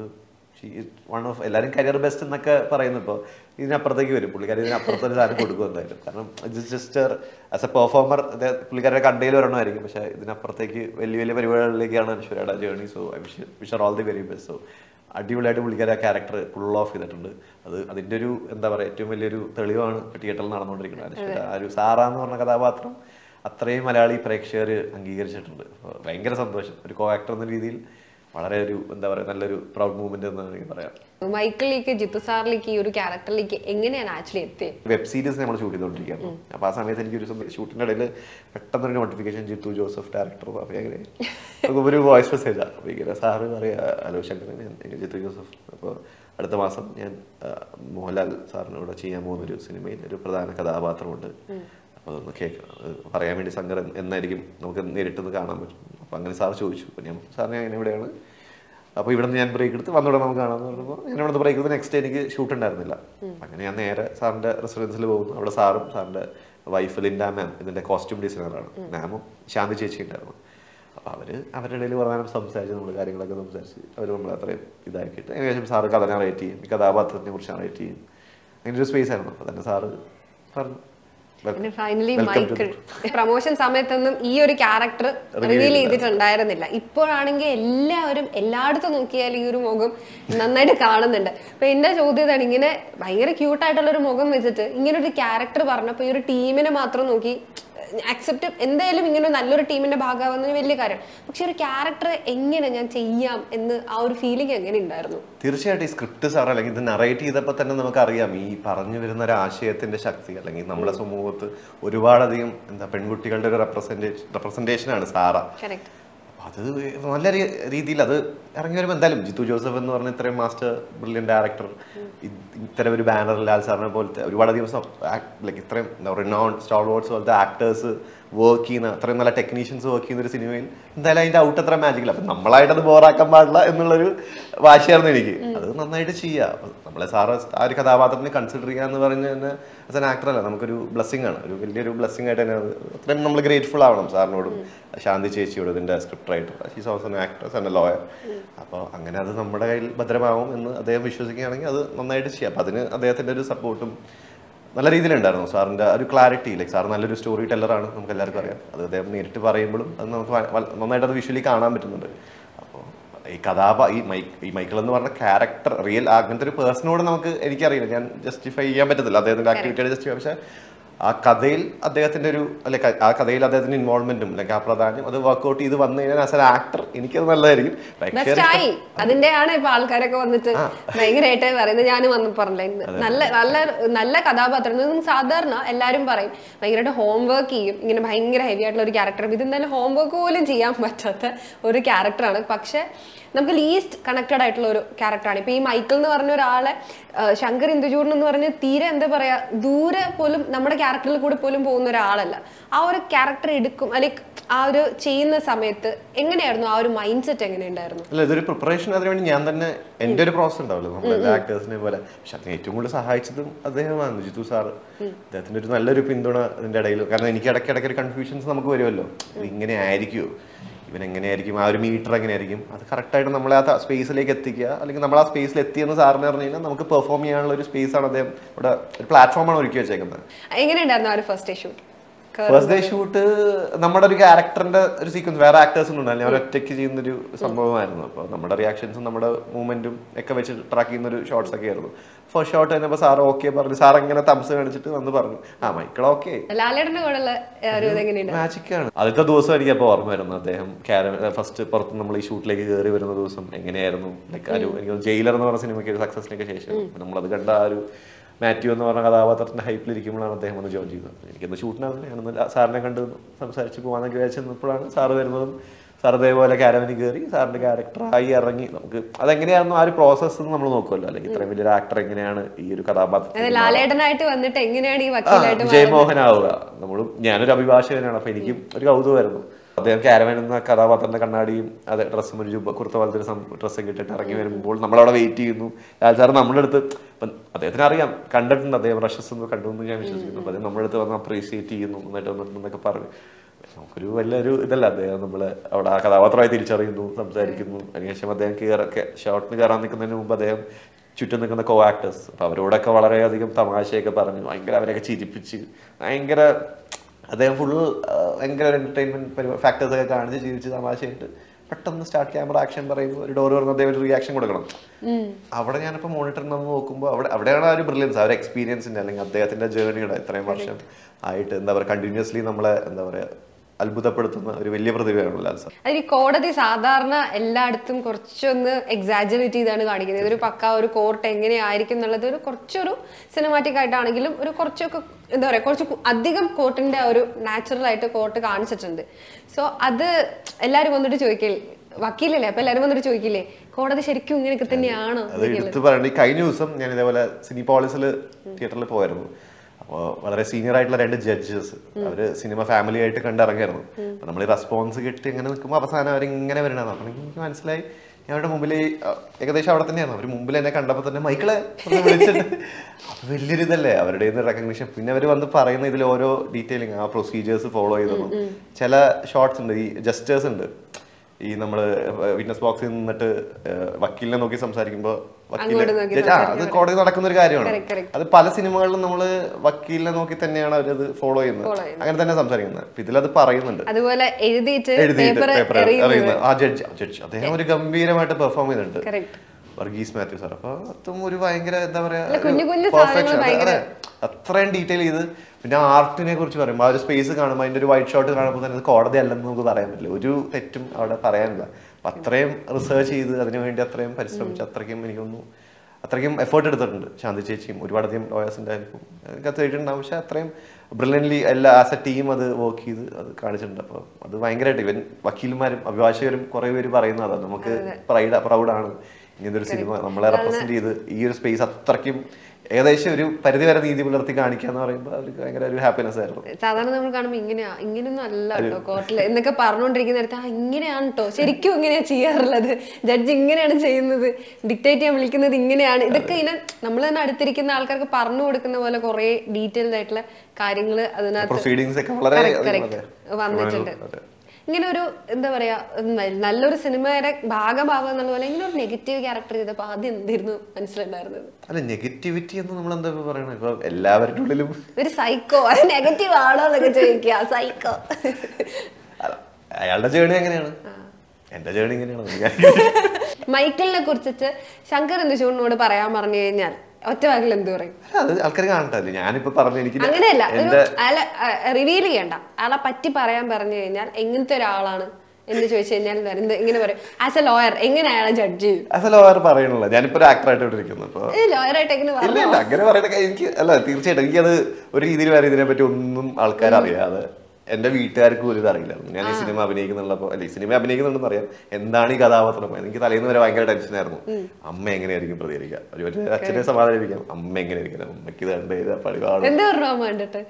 S4: വൺ ഓഫ് എല്ലാവരും കരിയർ ബെസ്റ്റ് എന്നൊക്കെ പറയുന്നു ഇപ്പോൾ ഇതിനപ്പുറത്തേക്ക് വരും പുള്ളിക്കാരി ഇതിനപ്പുറത്ത് ഒരു സാധനം കൊടുക്കും എന്തായാലും കാരണം ജസ്റ്റ് ആസ് എ പെർഫോമർ പുള്ളിക്കാരുടെ കണ്ടയിൽ വരണമായിരിക്കും പക്ഷേ ഇതിനപ്പുറത്തേക്ക് വലിയ വലിയ പരിപാടികളിലേക്കാണ് അനശ്വരയുടെ journey so I wish wish her all the very best so അടിപൊളിയായിട്ട് പുള്ളിക്കാരി ആ ക്യാരക്ടർ പുൾ ഓഫ് ചെയ്തിട്ടുണ്ട് അത് അതിന്റെ ഒരു എന്താ പറയുക ഏറ്റവും വലിയൊരു തെളിവാണ് തിയേറ്ററിൽ നടന്നുകൊണ്ടിരിക്കുന്നത് അനശ്വര ആ ഒരു സാറ എന്ന് പറഞ്ഞ കഥാപാത്രം അത്രയും മലയാളി പ്രേക്ഷകർ അംഗീകരിച്ചിട്ടുണ്ട് അപ്പൊ ഭയങ്കര സന്തോഷം ഒരു കോ ആക്ടർ എന്ന രീതിയിൽ വളരെ ഒരു എന്താ പറയുക നല്ലൊരു പ്രൗഡ് മൂവ്മെന്റ് എന്ന് എനിക്ക് പറയാം
S3: മൈക്കിളിലേക്ക് ജിത്തു സാറിലേക്ക് ഈ ഒരു ക്യാരക്ടറിലേക്ക് എങ്ങനെയാണ് ആക്ച്വലി എത്തിയത്
S4: വെബ് സീരീസ് നമ്മൾ ഷൂട്ട് ചെയ്തുകൊണ്ടിരിക്കുകയാണ് അപ്പൊ ആ സമയത്ത് എനിക്ക് ഒരു ഷൂട്ടിന്റെ ഇടയിൽ പെട്ടെന്നൊരു നോട്ടിഫിക്കേഷൻ ജിത്തു ജോസഫ് ഡയറക്ടർ അപ്പൊ അങ്ങനെ അപ്പൊ ഒരു വോയിസ് മെസ്സേജാണ് അപ്പൊ ഇങ്ങനെ സാറ് പറയാ ഹലോ ശങ്കരൻ ഞാൻ ഞാൻ ജിത്തു ജോസഫ് അപ്പോൾ അടുത്ത മാസം ഞാൻ ആ, മോഹൻലാൽ സാറിനോട് ചെയ്യാൻ പോകുന്ന ഒരു സിനിമയിൽ ഒരു പ്രധാന കഥാപാത്രമുണ്ട് അപ്പോൾ അതൊന്ന് കേൾക്കണം അത് പറയാൻ വേണ്ടി സങ്കടം എന്നായിരിക്കും നമുക്ക് നേരിട്ടൊന്ന് കാണാൻ പറ്റും അപ്പോൾ അങ്ങനെ സാർ ചോദിച്ചു അപ്പോൾ ഞാൻ സാറിന് ഞാൻ ഇവിടെയാണ് അപ്പോൾ ഇവിടെ നിന്ന് ഞാൻ ബ്രേക്ക് എടുത്ത് വന്നോടെ നമുക്ക് കാണാമെന്ന് പറഞ്ഞപ്പോൾ ഞാൻ ഇവിടെ ബ്രേക്ക് എടുത്ത് നെക്സ്റ്റ് എനിക്ക് ഷൂട്ട് ഉണ്ടായിരുന്നില്ല അങ്ങനെ ഞാൻ നേരെ സാറിന്റെ റെസിഡൻസിൽ പോകുന്നു അവിടെ സാറും സാറിന്റെ വൈഫ് ലിൻഡ മാം ഇതിന്റെ കോസ്റ്റ്യൂം ഡിസൈനറാണ് മാമും ശാന്തി ചേച്ചി ഉണ്ടായിരുന്നു അപ്പോൾ അവര് അവരുടെ ഇടയിൽ പ്രധാനം സംസാരിച്ച് നമ്മൾ കാര്യങ്ങളൊക്കെ സംസാരിച്ച് അവർ നമ്മളെ അത്രയും ഇതാക്കിയിട്ട് ഏകദേശം സാറ് കഥ റേറ്റ് ചെയ്യും ഈ കഥാപാത്രത്തിനെ കുറിച്ച് റേറ്റ് ചെയ്യും അങ്ങനെ ഒരു സ്പേസ് ആയിരുന്നു അപ്പോൾ തന്നെ സാറ് പറഞ്ഞു
S3: പിന്നെ finally
S4: Welcome to
S3: Michael promotion സമയത്തൊന്നും ഈ ഒരു ക്യാരക്ടർ റിവീൽ ചെയ്തിട്ടുണ്ടായിരുന്നില്ല ഇപ്പോഴാണെങ്കിൽ എല്ലാവരും എല്ലായിടത്തും നോക്കിയാൽ ഈ ഒരു മുഖം നന്നായിട്ട് കാണുന്നുണ്ട് അപ്പൊ എന്റെ ചോദ്യം ഇതാണ് ഇങ്ങനെ ഭയങ്കര ക്യൂട്ടായിട്ടുള്ള ഒരു മുഖം വെച്ചിട്ട് ഇങ്ങനെ ഒരു ക്യാരക്ടർ പറഞ്ഞപ്പോൾ ഈ ഒരു ടീമിനെ മാത്രം നോക്കി അക്സെപ്റ്റ് എന്തായാലും ഇങ്ങനെ ഒരു നല്ലൊരു ടീമിന്റെ ഭാഗമാവുന്നത് വലിയ കാര്യം പക്ഷെ ഒരു ക്യാരക്ടർ എങ്ങനെ ഞാൻ ചെയ്യാം എന്ന് ആ ഒരു ഫീലിംഗ് എങ്ങനെ ഉണ്ടായിരുന്നു
S4: തീർച്ചയായിട്ടും ഈ സ്ക്രിപ്റ്റ് സാർ അല്ലെങ്കിൽ ഇത് നറേറ്റ് ചെയ്തപ്പോൾ തന്നെ നമുക്കറിയാം ഈ പറഞ്ഞു വരുന്ന ഒരു ആശയത്തിന്റെ ശക്തി അല്ലെങ്കിൽ നമ്മുടെ സമൂഹത്ത് ഒരുപാടധികം എന്താ പെൺകുട്ടികളുടെ ഒരു റെപ്രസെന്റേഷൻ റെപ്രസെന്റേഷനാണ് സാറ
S3: കറക്റ്റ്
S4: അപ്പൊ അത് നല്ല രീ- രീതിയിൽ അത് ഇറങ്ങി വരുമ്പോൾ എന്തായാലും ജിത്തു ജോസഫ് എന്ന് പറഞ്ഞ ഇത്രയും മാസ്റ്റർ ബ്രില്യൻ ഡയറക്ടർ ഇത്തരം ഒരു ബാനർ ലാൽ സാറിനെ പോലത്തെ ഒരുപാടധികം ലൈക്ക് ഇത്രയും റിനോൺ സ്റ്റാർ വേർഡ്സ് പോലത്തെ ആക്ടേഴ്സ് വർക്ക് ചെയ്യുന്ന അത്രയും നല്ല ടെക്നീഷ്യൻസ് വർക്ക് ചെയ്യുന്ന ഒരു സിനിമയിൽ എന്തായാലും അതിന്റെ ഔട്ട് അത്ര മാജിക്കൽ അപ്പൊ നമ്മളായിട്ട് അത് ബോറാക്കാൻ പാടില്ല എന്നുള്ളൊരു വാശിയായിരുന്നു എനിക്ക് അത് നന്നായിട്ട് ചെയ്യുക അപ്പൊ നമ്മളെ സാറ് ആ ഒരു കഥാപാത്രത്തിനെ കൺസിഡർ ചെയ്യുക എന്ന് പറഞ്ഞ തന്നെ ആസ് എൻ ആക്ടർ അല്ല നമുക്കൊരു ബ്ലെസ്സിങ് ആണ് ഒരു വലിയൊരു ബ്ലെസ്സിങ് ആയിട്ട് തന്നെ അത് അത്രയും നമ്മൾ ഗ്രേറ്റ്ഫുൾ ആവണം സാറിനോടും ശാന്തി ചേച്ചിയോടും ഇതിന്റെ script writer she's also an actor and lawyer അപ്പോൾ അങ്ങനെ അത് നമ്മുടെ കയ്യിൽ ഭദ്രമാവും എന്ന് അദ്ദേഹം വിശ്വസിക്കുകയാണെങ്കിൽ അത് നന്നായിട്ട് ചെയ്യാം അപ്പം അതിന് അദ്ദേഹത്തിന്റെ ഒരു സപ്പോർട്ടും നല്ല രീതിയിലുണ്ടായിരുന്നു സാറിന്റെ ആ ഒരു ക്ലാരിറ്റി ലൈക്ക് സാർ നല്ലൊരു സ്റ്റോറി ടെല്ലറാണ് നമുക്ക് എല്ലാവർക്കും അറിയാം അത് അദ്ദേഹം നേരിട്ട് പറയുമ്പോഴും അത് നമുക്ക് വ- വ- നന്നായിട്ട് അത് വിഷ്വലി കാണാൻ പറ്റുന്നുണ്ട് അപ്പോൾ ഈ കഥാപ ഈ മൈക്ക് ഈ മൈക്കിൾ എന്ന് പറഞ്ഞ ക്യാരക്ടർ റിയൽ അങ്ങനത്തെ ഒരു പേഴ്സണോട് നമുക്ക് എനിക്കറിയില്ല ഞാൻ ജസ്റ്റിഫൈ ചെയ്യാൻ പറ്റത്തില്ല അദ്ദേഹത്തിന്റെ ആക്ടിവിറ്റിയുടെ ജസ്റ്റിഫൈ പക്ഷേ ആ കഥയിൽ അദ്ദേഹത്തിന്റെ ഒരു അല്ലെ ആ കഥയിൽ അദ്ദേഹത്തിന്റെ ഇൻവോൾവ്മെന്റും അല്ലെങ്കിൽ ആ പ്രാധാന്യം അത് വർക്ക്ഔട്ട് ചെയ്ത് വന്നു കഴിഞ്ഞാൽ ആസ് എൻ ആക്ടർ എനിക്കത് നല്ലതായിരിക്കും പ്രേക്ഷകർ
S3: ബെസ്റ്റ് ആയി അതിന്റെയാണ് ഇപ്പൊ ആൾക്കാരൊക്കെ വന്നിട്ട് ഭയങ്കരമായിട്ട് പറയുന്നത് ഞാൻ വന്ന് പറഞ്ഞില്ല നല്ല നല്ല നല്ല കഥാപാത്രം ഇത് സാധാരണ എല്ലാരും പറയും ഭയങ്കരമായിട്ട് ഹോംവർക്ക് ചെയ്യും ഇങ്ങനെ ഭയങ്കര ഹെവി ആയിട്ടുള്ള ഒരു ക്യാരക്ടർ ഇത് എന്തായാലും ഹോംവർക്ക് പോലും ചെയ്യാൻ പറ്റാത്ത ഒരു ക്യാരക്ടറാണ് പക്ഷെ നമുക്ക് ലീസ്റ്റ് കണക്റ്റഡ് ആയിട്ടുള്ള ഒരു ക്യാരക്ടറാണ് ഇപ്പൊ ഈ മൈക്കിൾ എന്ന് പറഞ്ഞ ഒരാളെ ആ, ശങ്കർ ഇന്ദുചൂടൻ എന്ന് പറഞ്ഞ് തീരെ എന്താ പറയാ ദൂരെ പോലും നമ്മുടെ ക്യാരക്ടറിൽ കൂടെ പോലും പോകുന്ന ഒരാളല്ല ആ ഒരു ക്യാരക്ടർ എടുക്കും അല്ലെങ്കിൽ ആ ഒരു ചെയ്യുന്ന സമയത്ത് എങ്ങനെയായിരുന്നു ആ ഒരു മൈൻഡ് സെറ്റ് എങ്ങനെയുണ്ടായിരുന്നു
S4: അല്ല ഇതൊരു പ്രിപ്പറേഷൻ അതിനുവേണ്ടി ഞാൻ തന്നെ എൻ്റെ ഒരു പ്രോസസ് ഉണ്ടാവല്ലോ നമ്മളെ ആക്ടേഴ്സിനെ പോലെ പക്ഷെ അതിന് ഏറ്റവും കൂടുതൽ സഹായിച്ചതും അദ്ദേഹമാണ് ജിത്തു സാറ് അദ്ദേഹത്തിന്റെ ഒരു നല്ലൊരു പിന്തുണ അതിന്റെ ഇടയിൽ കാരണം എനിക്ക് ഇടയ്ക്ക് ഇടയ്ക്ക് ഒരു കൺഫ്യൂഷൻസ് നമുക്ക് വരുമല്ലോ ഇത് ഇങ്ങനെ ആയിരിക്കുമോ ഇവൻ എങ്ങനെയായിരിക്കും ആ ഒരു മീറ്റർ എങ്ങനെയായിരിക്കും അത് കറക്റ്റായിട്ട് നമ്മളെ ആ സ്പേസിലേക്ക് എത്തിക്കുക അല്ലെങ്കിൽ നമ്മൾ ആ സ്പേസിൽ എത്തിയെന്ന് സാറിന് പറഞ്ഞു കഴിഞ്ഞാൽ നമുക്ക് പെർഫോം ചെയ്യാനുള്ള ഒരു സ്പേസ് ആണ് അദ്ദേഹം ഇവിടെ ഒരു പ്ലാറ്റ്ഫോമാണ് ഒരുക്കി വെച്ചേക്കുന്നത്
S3: എങ്ങനെയുണ്ടായിരുന്നു ആ ഒരു first shoot
S4: first day shoot നമ്മുടെ ഒരു ക്യാരക്ടറിന്റെ ഒരു സീക്വൻസ് വേറെ ആക്ടേഴ്സ് ഉണ്ടായിരുന്നു ഞാൻ ഒറ്റയ്ക്ക് ചെയ്യുന്ന ഒരു സംഭവമായിരുന്നു അപ്പോൾ നമ്മുടെ റിയാക്ഷൻസും നമ്മുടെ മൂവ്മെന്റും ഒക്കെ വെച്ച് ട്രാക്ക് ചെയ്യുന്ന ഒരു ഷോട്ട്സ് ഒക്കെ ആയിരുന്നു ഫസ്റ്റ് ഷോട്ട് തന്നെ സാർ ഓക്കെ പറഞ്ഞു സാർ ഇങ്ങനെ തംസ് കാണിച്ചിട്ട് വന്ന് പറഞ്ഞു ആ മൈക്കിൾ ഓക്കെ
S3: ലാലേട്ടന്റെ കൂടെയുള്ള ആ ഒരു ഇത് എങ്ങനെയുണ്ട്
S4: മാജിക് ആണ് ആദ്യത്തെ ദിവസം എനിക്ക് അപ്പോൾ ഓർമ്മ വരുന്നു അദ്ദേഹം ഫസ്റ്റ് പുറത്ത് നമ്മൾ ഈ ഷൂട്ടിലേക്ക് കയറി വരുന്ന ദിവസം എങ്ങനെയായിരുന്നു ലൈക്ക് ഒരു എനിക്ക് ജയിലർ എന്ന് പറഞ്ഞ സിനിമയ്ക്ക് ഒരു സക്സസിനൊക്കെ ശേഷം നമ്മളത് കണ്ട ആ ഒരു മാത്യു എന്ന് പറഞ്ഞ കഥാപാത്രത്തിന്റെ ഹൈപ്പിലിരിക്കുമ്പോഴാണ് അദ്ദേഹം ഒന്ന് ജോയിൻ ചെയ്തത് എനിക്കൊന്ന് ഷൂട്ടിനാണ് ഞാനൊന്ന് സാറിനെ കണ്ട് സംസാരിച്ച് പോകാന്നൊക്കെ വിചാരിച്ച് നിന്നപ്പോഴാണ് സാറ് വരുന്നതും സാർ ഇതേപോലെ ക്യാരവനിൽ കയറി സാറിന്റെ ക്യാരക്ടറായി ഇറങ്ങി നമുക്ക് അതെങ്ങനെയായിരുന്നു ആ ഒരു പ്രോസസ്സ് നമ്മൾ നോക്കുമല്ലോ അല്ലെങ്കിൽ ഇത്രയും വലിയൊരു ആക്ടർ എങ്ങനെയാണ് ഈ ഒരു കഥാപാത്രം
S3: അതായത് ലാലേട്ടനായിട്ട് വന്നിട്ട് എങ്ങനെയാണ് ഈ വക്കീലായിട്ട്
S4: വിജയമോഹനാവുക നമ്മളും ഞാനൊരു അഭിഭാഷകനാണ് അപ്പൊ എനിക്കും ഒരു കൗതുകമായിരുന്നു അദ്ദേഹം ക്യാരവൻ എന്ന കഥാപാത്രത്തിന്റെ കണ്ണാടിയും അതെ ഡ്രസ്സും ഒരു ജുബ കുർത്ത പോലത്തെ ഒരു ഡ്രസ്സൊക്കെ ഇട്ടിട്ട് ഇറങ്ങി വരുമ്പോൾ നമ്മളവിടെ വെയിറ്റ് ചെയ്യുന്നു ലാൽ സാർ നമ്മുടെ അടുത്ത് ഇപ്പം അദ്ദേഹത്തിന് അറിയാം കണ്ടിട്ടുണ്ട് അദ്ദേഹം റഷസ് എന്ന് കണ്ടു എന്ന് ഞാൻ വിശ്വസിക്കുന്നു അപ്പൊ അദ്ദേഹം നമ്മുടെ അടുത്ത് വന്ന് അപ്രീഷിയേറ്റ് ചെയ്യുന്നു എന്നിട്ട് വന്നിട്ടുണ്ടെന്നൊക്കെ പറഞ്ഞു നമുക്കൊരു വലിയൊരു ഇതല്ല അദ്ദേഹം നമ്മള് അവിടെ ആ കഥാപാത്രമായി തിരിച്ചറിയുന്നു സംസാരിക്കുന്നു അതിനുശേഷം അദ്ദേഹം കയറൊക്കെ ഷോട്ടിന് കയറാൻ നിൽക്കുന്നതിന് മുമ്പ് അദ്ദേഹം ചുറ്റും നിൽക്കുന്ന കോ ആക്ടേഴ്സ് അപ്പൊ അവരോടൊക്കെ വളരെയധികം തമാശയൊക്കെ പറഞ്ഞു ഭയങ്കര അവരെയൊക്കെ ചിരിപ്പിച്ച് ഭയങ്കര അദ്ദേഹം ഫുൾ ഭയങ്കര എന്റർടൈൻമെന്റ് ഫാക്ടേഴ്സ് ഒക്കെ കാണിച്ച് ചിരിച്ച് തമാശയായിട്ട് പെട്ടെന്ന് സ്റ്റാർട്ട് ക്യാമറ ആക്ഷൻ പറയുമ്പോൾ ഒരു ഡോർ പറഞ്ഞ അദ്ദേഹം ഒരു റിയാക്ഷൻ കൊടുക്കണം അവിടെ ഞാനിപ്പോൾ മോണിറ്ററിൽ നിന്ന് നോക്കുമ്പോൾ അവിടെ അവിടെയാണ് ആ ഒരു ബ്രില്യൻസ് ആ ഒരു എക്സ്പീരിയൻസിന്റെ അല്ലെങ്കിൽ അദ്ദേഹത്തിന്റെ ജേർണിയുടെ ഇത്രയും വർഷം ആയിട്ട് എന്താ പറയുക കണ്ടിന്യൂസ്ലി നമ്മളെ എന്താ പറയുക അത്ഭുതപ്പെടുത്തുന്ന ഒരു വലിയ പ്രതിഭയാണ് ലാൽ സാർ
S3: അതിന് ഈ കോടതി സാധാരണ എല്ലായിടത്തും കുറച്ചൊന്ന് എക്സാജറേറ്റ് ചെയ്താണ് കാണിക്കുന്നത് ഇതൊരു പക്ക ഒരു കോർട്ട് എങ്ങനെയായിരിക്കും എന്നുള്ളത് ഒരു കുറച്ചൊരു സിനിമാറ്റിക് ആയിട്ടാണെങ്കിലും ഒരു കുറച്ചൊക്കെ എന്താ പറയാ കുറച്ച് കു- അധികം കോർട്ടിന്റെ ആ ഒരു നാച്ചുറൽ ആയിട്ട് കോർട്ട് കാണിച്ചിട്ടുണ്ട് സോ അത് എല്ലാരും വന്നിട്ട് ചോദിക്കില്ലേ വക്കീലല്ലേ അപ്പൊ എല്ലാരും വന്നിട്ട് ചോദിക്കില്ലേ കോടതി ശരിക്കും ഇങ്ങനെയൊക്കെ തന്നെയാണോ
S4: അത് എടുത്ത് പറയണ്ട ഈ കഴിഞ്ഞ ദിവസം ഞാൻ ഇതേപോലെ സിനി പോളിസിൽ തിയേറ്ററിൽ പോയായിരുന്നു അപ്പോൾ വളരെ സീനിയർ ആയിട്ടുള്ള രണ്ട് ജഡ്ജസ് അവര് സിനിമ ഫാമിലി ആയിട്ട് കണ്ടിറങ്ങിയായിരുന്നു അപ്പൊ നമ്മൾ ഈ റെസ്പോൺസ് കിട്ടി ഇങ്ങനെ നിൽക്കുമ്പോൾ അവസാനം അവർ ഇങ്ങനെ വരണതാണ് അപ്പോൾ എനിക്ക് മനസ്സിലായി ഞാൻ അവരുടെ മുമ്പിൽ ഈ, അഹ്, ഏകദേശം അവിടെ തന്നെയായിരുന്നു അവർ മുമ്പിൽ എന്നെ കണ്ടപ്പോൾ തന്നെ മൈക്കിളെ ഒന്ന് വിളിച്ചിട്ട് അത് വലിയൊരു ഇതല്ലേ അവരുടെ റെക്കഗ്നിഷൻ പിന്നെ അവർ വന്ന് പറയുന്ന ഇതിൽ ഓരോ ഡീറ്റെയിലിംഗ് ആ പ്രൊസീജിയേഴ്സ് ഫോളോ ചെയ്തതും ചില ഷോർട്സ് ഉണ്ട് ഈ ജസ്റ്റേഴ്സ് ഉണ്ട് ഈ നമ്മള് വിറ്റ്നസ് ബോക്സിൽ നിന്നിട്ട് ഏഹ്, വക്കീലിനെ നോക്കി സംസാരിക്കുമ്പോ വക്കീല്
S3: അങ്ങോട്ട് നോക്കി
S4: ജഡ്ജ്, ആ അത് കോടതി നടക്കുന്ന ഒരു കാര്യമാണ്
S3: Correct, correct.
S4: അത് പല സിനിമകളിലും നമ്മള് വക്കീലിനെ നോക്കി തന്നെയാണ് അവരത് ഫോളോ ചെയ്യുന്നത്
S3: Follow ചെയ്യുന്നത്.
S4: അങ്ങനെ തന്നെ സംസാരിക്കുന്നത് അപ്പൊ ഇതിലത് പറയുന്നുണ്ട്
S3: അതുപോലെ എഴുതിയിട്ട്
S4: എഴുതിയിട്ട്
S3: പേപ്പർ
S4: പേപ്പർ
S3: എറിയുന്നത്
S4: അറിയുന്നത് ആ ജഡ്ജ് ജഡ്ജ് അദ്ദേഹം ഒരു ഗംഭീരമായിട്ട് പെർഫോം ചെയ്തിട്ടുണ്ട്
S3: കറക്റ്റ്
S4: വർഗീസ് മാത്യു സാർ അപ്പൊ അതും ഒരു ഭയങ്കര എന്താ പറയാ
S3: അല്ല, കുഞ്ഞു കുഞ്ഞു
S4: ഒരു perfection.
S3: സാധനങ്ങൾ ഭയങ്കര-
S4: അതെ. അത്രയും ഡീറ്റെയിൽ ചെയ്ത് പിന്നെ ആർട്ടിനെ കുറിച്ച് പറയുമ്പോൾ ആ ഒരു സ്പേസ് കാണുമ്പോൾ അതിന്റെ ഒരു വൈറ്റ് ഷോട്ട് കാണുമ്പോൾ തന്നെ അത് കോടതി അല്ലെന്ന് നമുക്ക് പറയാൻ പറ്റില്ല ഒരു തെറ്റും അവിടെ പറയാനില്ല അപ്പൊ അത്രയും റിസർച്ച് ചെയ്ത് അതിനു വേണ്ടി അത്രയും പരിശ്രമിച്ച് അത്രയ്ക്കും എനിക്കൊന്നു അത്രയ്ക്കും എഫേർട്ട് എടുത്തിട്ടുണ്ട് ശാന്തി ചേച്ചിയും ഒരുപാടധികം ലോയേഴ്സിന്റെ ഹെൽപ്പും ഒക്കെ തേടിയിട്ടുണ്ടാവും പക്ഷെ അത്രയും ബ്രില്യൻലി എല്ലാ ആസ് എ ടീം അത് വർക്ക് ചെയ്ത് അത് കാണിച്ചിട്ടുണ്ട് അപ്പോൾ അത് ഭയങ്കരമായിട്ട് ഇവൻ വക്കീൽമാരും അഭിഭാഷകരും കുറെ പേര് പറയുന്നത് അതാണ് നമുക്ക് പ്രൈഡ് പ്രൗഡാണ് ഇങ്ങനത്തെ ഒരു സിനിമ നമ്മളെ റെപ്രസെന്റ് ചെയ്ത് ഈ ഒരു സ്പേസ് അത്രയ്ക്കും ഏകദേശം ഒരു പരിധി വരെ നീതി പുലർത്തി കാണിക്കുക എന്ന് പറയുമ്പോൾ അവർക്ക് ഭയങ്കര ഒരു ഹാപ്പിനെസ് ആയിരുന്നു
S3: സാധാരണ നമ്മൾ കാണുമ്പോൾ ഇങ്ങനെയാ ഇങ്ങനെയൊന്നും അല്ല കേട്ടോ കോർട്ടിൽ എന്നൊക്കെ പറഞ്ഞുകൊണ്ടിരിക്കുന്നിടത്ത് ആ ഇങ്ങനെയാണ് കേട്ടോ ശരിക്കും ഇങ്ങനെയാ ചെയ്യാറുള്ളത് ജഡ്ജ് ഇങ്ങനെയാണ് ചെയ്യുന്നത് ഡിക്റ്റേറ്റ് ചെയ്യാൻ വിളിക്കുന്നത് ഇങ്ങനെയാണ് ഇതൊക്കെ ഇങ്ങനെ നമ്മൾ തന്നെ അടുത്തിരിക്കുന്ന ആൾക്കാർക്ക് പറഞ്ഞു കൊടുക്കുന്ന പോലെ കുറെ ഡീറ്റെയിൽഡ് ആയിട്ടുള്ള കാര്യങ്ങൾ അതിനകത്ത്
S4: പ്രൊസീഡിങ്സ് ഒക്കെ വളരെ
S3: Correct,
S4: അധികം
S3: correct.
S4: അതെ.
S3: വന്നിട്ടുണ്ട്
S4: അതെ.
S3: ഇങ്ങനെ ഒരു എന്താ പറയാ ന- നല്ലൊരു സിനിമയുടെ ഭാഗമാകുക എന്നുള്ള പോലെ ഇങ്ങനെ ഒരു നെഗറ്റീവ് ക്യാരക്ടർ ചെയ്തപ്പോൾ ആദ്യം എന്തായിരുന്നു മനസ്സിലുണ്ടായിരുന്നത്
S4: അല്ല നെഗറ്റിവിറ്റി എന്ന് നമ്മൾ എന്താ പറയണത് ഇപ്പൊ എല്ലാവരുടെ ഉള്ളിലും
S3: ഒരു സൈക്കോ അത് നെഗറ്റീവ് ആണോ എന്നൊക്കെ ചോദിക്കുക സൈക്കോ
S4: അല്ല, അയാളുടെ ജേണി എങ്ങനെയാണ് എന്റെ ജേണി ഇങ്ങനെയാണ് എനിക്ക്
S3: മൈക്കിളിനെ കുറിച്ചിട്ട് ശങ്കർ എന്തുചൂടിനോട് പറയാൻ പറഞ്ഞു കഴിഞ്ഞാൽ ഒറ്റ വാക്കിൽ എന്ത് പറയും
S4: അത് ആൾക്കാർ കാണട്ടെ ഞാനിപ്പോ പറഞ്ഞു എനിക്ക്
S3: അങ്ങനെയല്ല ഒരു
S4: എന്റെ
S3: അയാളെ റിവീൽ ചെയ്യണ്ട അയാളെ പറ്റി പറയാൻ പറഞ്ഞു കഴിഞ്ഞാൽ എങ്ങനത്തെ ഒരാളാണ് എന്ന് ചോദിച്ചു കഴിഞ്ഞാൽ എന്താ- എന്ത് ഇങ്ങനെ പറയും ആസ് എ ലോയർ എങ്ങനെ അയാളെ ജഡ്ജ് ചെയ്യും
S4: ആസ് എ ലോയർ പറയണല്ലോ ഞാനിപ്പോ ഒരു ആക്ടറായിട്ട് ഇവിടെ ഇരിക്കുന്നു അപ്പൊ
S3: ലോയറായിട്ട് എങ്ങനെ
S4: ഇല്ല
S3: പറഞ്ഞു
S4: ഇല്ല അങ്ങനെ പറയണ എനിക്ക് അല്ല തീർച്ചയായിട്ടും എനിക്കത് ഒരു രീതിയിൽ വരെ ഇതിനെ പറ്റി ഒന്നും ആൾക്കാർ അറിയാതെ എന്റെ വീട്ടുകാർക്ക് പോലും ഇത് അറിയില്ലായിരുന്നു ഞാൻ ഈ സിനിമ അഭിനയിക്കുന്നുള്ളപ്പോ അല്ലെ ഈ സിനിമ അഭിനയിക്കുന്നുണ്ടെന്ന് അറിയാം എന്താണ് ഈ കഥാപാത്രം എനിക്ക് തലേന്ന് വരെ ഭയങ്കര ടെൻഷനായിരുന്നു അമ്മ എങ്ങനെയായിരിക്കും പ്രതികരിക്കുക ഒരു പക്ഷേ അച്ഛനെ സമാധാനിപ്പിക്കാം അമ്മ എങ്ങനെയായിരിക്കും അമ്മയ്ക്ക് ഇത് കണ്ട് കഴിഞ്ഞാൽ പടിവാളും
S3: എന്താ പറഞ്ഞു അമ്മ കണ്ടിട്ട്